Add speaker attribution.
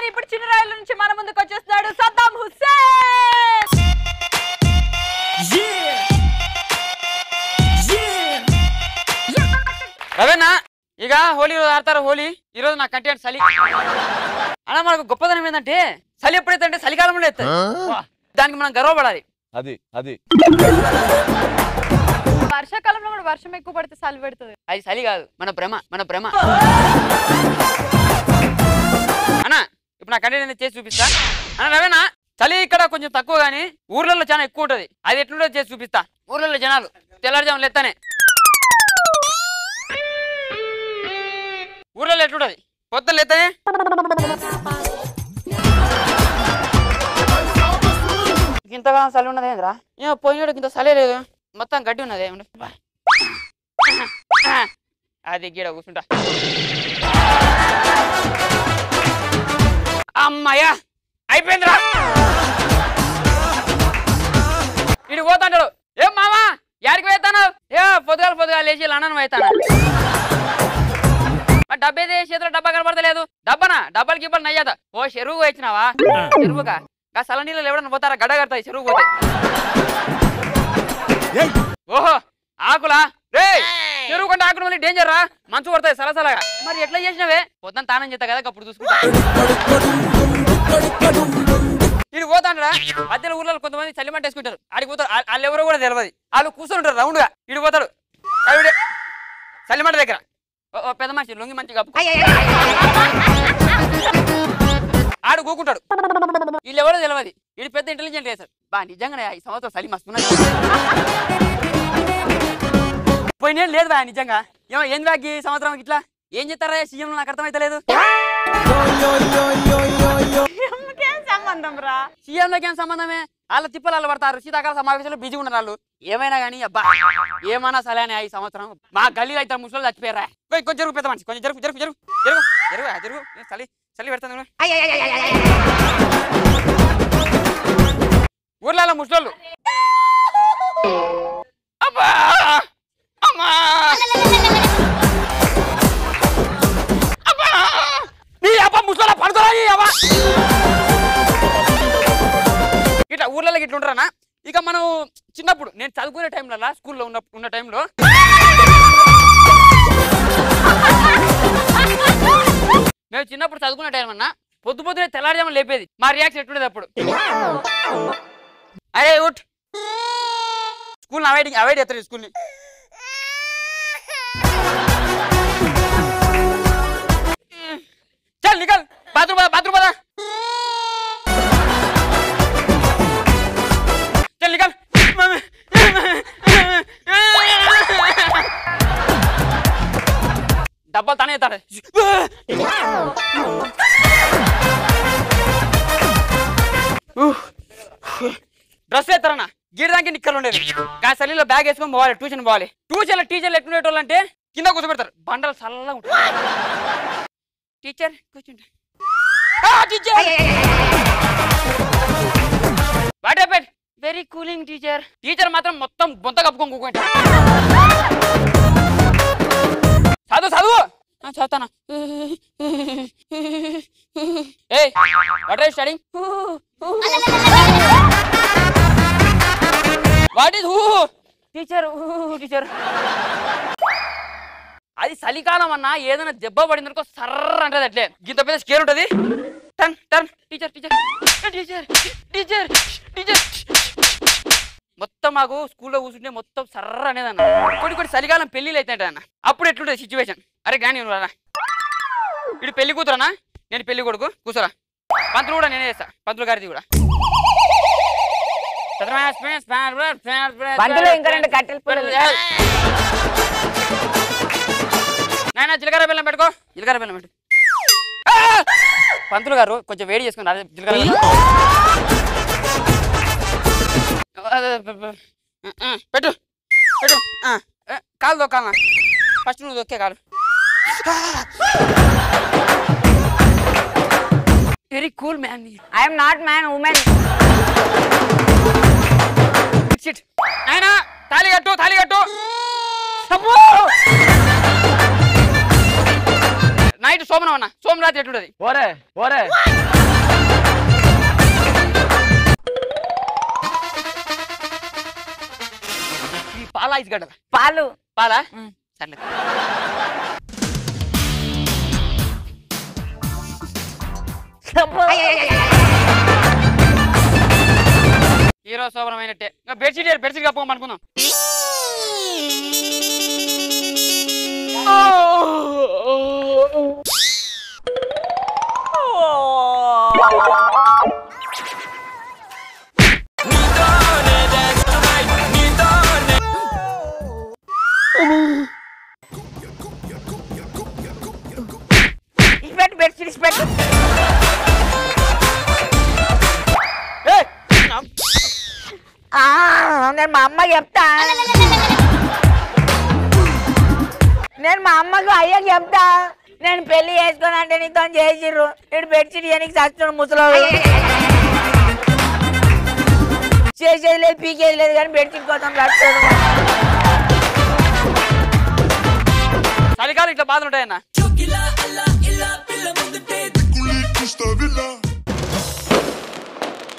Speaker 1: ఇప్పుడు చిన్న రాయల నుంచి మన ముందుకు వచ్చేస్తున్నాడు సద్దాం హుస్సేన్
Speaker 2: రవేనా ఇక హోలీ రోజు ఆడతారు హోలీ ఈ రోజు నా కంటెంట్ చలి అలా మనకు గొప్పదనం ఏంటంటే చలి ఎప్పుడైతే అంటే చలికాలంలో ఎత్తాయి దానికి మనం గర్వపడాలి
Speaker 3: అది అది
Speaker 1: వర్షాకాలంలో కూడా వర్షం ఎక్కువ పడితే చలి పెడుతుంది
Speaker 2: అది చలి కాదు మన భ్రమ మన భ్రమ అన్నా ఇప్పుడు నా కంటెంట్ అనేది చేసి చూపిస్తా అన్న రవేనా చలి ఇక్కడ కొంచెం తక్కువ కానీ ఊర్లలో చాలా ఎక్కువ ఉంటది అది ఎట్లుంటో చేసి చూపిస్తా ఊర్లలో జనాలు తెల్లారుజాము లేస్తానే ఊర్లలో ఎట్లుంటది పొద్దున లేస్తానే ఇంతగానో చలి ఉన్నది ఏంద్రా ఏమో పోయినాడు ఇంత చలి లేదు మొత్తం గడ్డి ఉన్నది ఏమండి అది గీడ కూర్చుంటా అమ్మయ్యా అయిపోయిందిరా ఇటు పోతాంటాడు ఏం మామా యాడికి పోతాను ఏ పొద్దుగాల పొద్దుగాల లేచి లండన్ పోతాను మరి డబ్బా ఏది చేతిలో డబ్బా కనబడతలేదు డబ్బానా డబ్బాలు గిబ్బలు నయ్యాదా ఓ చెరువు వచ్చినావా చెరువుగా గా సల నీళ్ళు ఎవడన్నా పోతారా గడ్డ కడతాయి చెరువు పోతే ఓహో ఆకులా రే చెరువు కొంటే ఆకులు మళ్ళీ డేంజర్ రా మంచు పడతాయి సలసలగా మరి ఎట్లా చేసినవే పొద్దున తానం చేస్తా కదా అప్పుడు చూసుకుంటా ఇది పోతాండ్రా మధ్యలో ఊర్లలో కొంతమంది చలిమంట వేసుకుంటారు ఆడికి పోతారు ఆ- వాళ్ళు ఎవరో కూడా తెలియదు వాళ్ళు కూర్చుంటారు రౌండ్ గా ఇడి పోతాడు ఆవిడే చలిమంట దగ్గర ఓ ఓ పెద్ద మనిషి లొంగి మంచి కప్పు ఆడు కూకుంటాడు వీళ్ళు ఎవరో తెలియదు వీడు పెద్ద ఇంటెలిజెంట్ చేశారు బా నిజంగానే ఈ సంవత్సరం చలి మస్తున్నది పోయినేం లేదు బా నిజంగా ఏమో ఏం బ్యాగ్ ఈ సంవత్సరం ఇట్లా ఏం చెప్తారా సీఎం నాకు అర్థమైతలేదు
Speaker 1: ఏం సంబంధం రా
Speaker 2: సీఎంలోకి ఏం సంబంధమే వాళ్ళ తిప్పలు వాళ్ళు పడతారు శీతాకాల సమావేశంలో బిజీ ఉన్నారు వాళ్ళు ఏమైనా కానీ అబ్బా ఏమన్నా సలేనే ఈ సంవత్సరం మా గల్లీలో అయితే ముసలు చచ్చిపోయారా కొంచెం కొంచెం జరుగు పెద్ద మనిషి కొంచెం జరుగు జరుగు జరుగు జరుగు జరుగు ఆ, జరుగు ఏ, చలి చలి పెడతాను చూడు. ఊర్లలో ముసలోళ్ళు అబ్బా అమ్మా అబ్బా నీ అబ్బా ముసలోళ్ళ పడుకోరా నీ అబ్బా ఇట్లా ఊర్లలో ఇట్లా ఉంటారనా ఇక మనం చిన్నప్పుడు నేను చదువుకునే టైంలో స్కూల్లో ఉన్న ఉన్న టైంలో మేము చిన్నప్పుడు చదువుకునే టైం అన్నా పొద్దు పొద్దునే తెల్లారుజామున లేపేది మా రియాక్షన్ ఎట్లుండేది అప్పుడు అరే ఉట్ స్కూల్ అవాయిడ్ అవాయిడ్ చేస్తారు స్కూల్ని చల్ నికల్ బాత్రూమ్ పద బాత్రూమ్ పద చల్ నికల్ డబ్బాలు తానే ఎత్తాడు డ్రెస్ ఎత్తారన్నా గీడదానికి నిక్కలు ఉండేది గా చలిలో బ్యాగ్ వేసుకొని పోవాలి ట్యూషన్ పోవాలి ట్యూషన్లో టీచర్లు ఎట్లుండేటోళ్ళు అంటే కింద కూర్చోబెడతారు బండలు చల్లగా ఉంటాయి టీచర్ కూర్చుంటా teacher what happen very cooling teacher teacher మాత్రం మొత్తం బొంత కప్పుకొని కూకుంటా చదువు చదువు ఆ, చదువుతానా ఏ what are studying what is who teacher teacher అది చలికాలం అన్నా ఏదైనా దెబ్బ పడిందనుకో సర్ర అంటది అట్లే గింత పెద్ద స్కేర్ ఉంటది turn turn teacher teacher teacher teacher teacher మొత్తం మాకు స్కూల్లో కూర్చుంటే మొత్తం సర్ర అనేది అన్న కొన్ని కొన్ని చలికాలం పెళ్ళిళ్ళు అయితే అన్న అప్పుడు ఎట్లుంటది సిచ్యువేషన్ అరే గాని రా ఇటు పెళ్లి కూతురనా నేను పెళ్లి కొడుకు కూర్చోరా పంతులు కూడా నేనే చేస్తా పంతులు గారిది కూడా
Speaker 4: పంతులు ఇంకా రెండు కట్టెల పొయ్యిలు.
Speaker 2: నాయన జీలకర్ర బెల్లం పెట్టుకో జీలకర్ర బెల్లం పెట్టు ఆ! పంతులు గారు కొంచెం వేడి చేసుకుని అదే జీలకర్ర బెల్లం అదే, పె- పె- ఆ, పెట్టు పెట్టు ఆ, ఏ, కాలు దొక్కాలనా ఫస్ట్ నువ్వు దొక్కే కాలు very cool man
Speaker 4: I'm not man women
Speaker 2: sit ఆయన తాళి కట్టు తాళి కట్టు అబ్బో! నైట్ సో సోమనం అన్న సోమరాత్రి ఎట్లుంటది
Speaker 3: ఓరే ఓరే
Speaker 2: ఈ పాల ఐదు గడ్డల
Speaker 4: పాలు
Speaker 2: పాలా
Speaker 4: మ్.
Speaker 2: సర్లే హీరో శోభనమైనట్టే ఇంకా బెడ్షీట్ ఏరు, బెడ్షీట్ కప్పుకోమని అనుకుందాం
Speaker 4: ఇచ్చిపెట్టు బెడ్షీట్ ఇచ్చిపెట్టు
Speaker 2: ఏయ్!
Speaker 4: ఆ, నేను మా అమ్మకి చెప్తా నేను మా అమ్మకు అయ్యకి చెప్తా నేను పెళ్లి చేసుకొని అంటే నీతో చేసిర్రు ఇటు బెడ్షీట్ ఇవ్వడానికి చచ్చుడు ముసలోడు చేసేది లేదు పీకేది లేదు కానీ బెడ్షీట్ కోసం చచ్చాడు
Speaker 2: చలికాలం ఇట్లా బాధలు ఉంటాయన్న
Speaker 5: Chukila, alla, illa, pilla, mundu,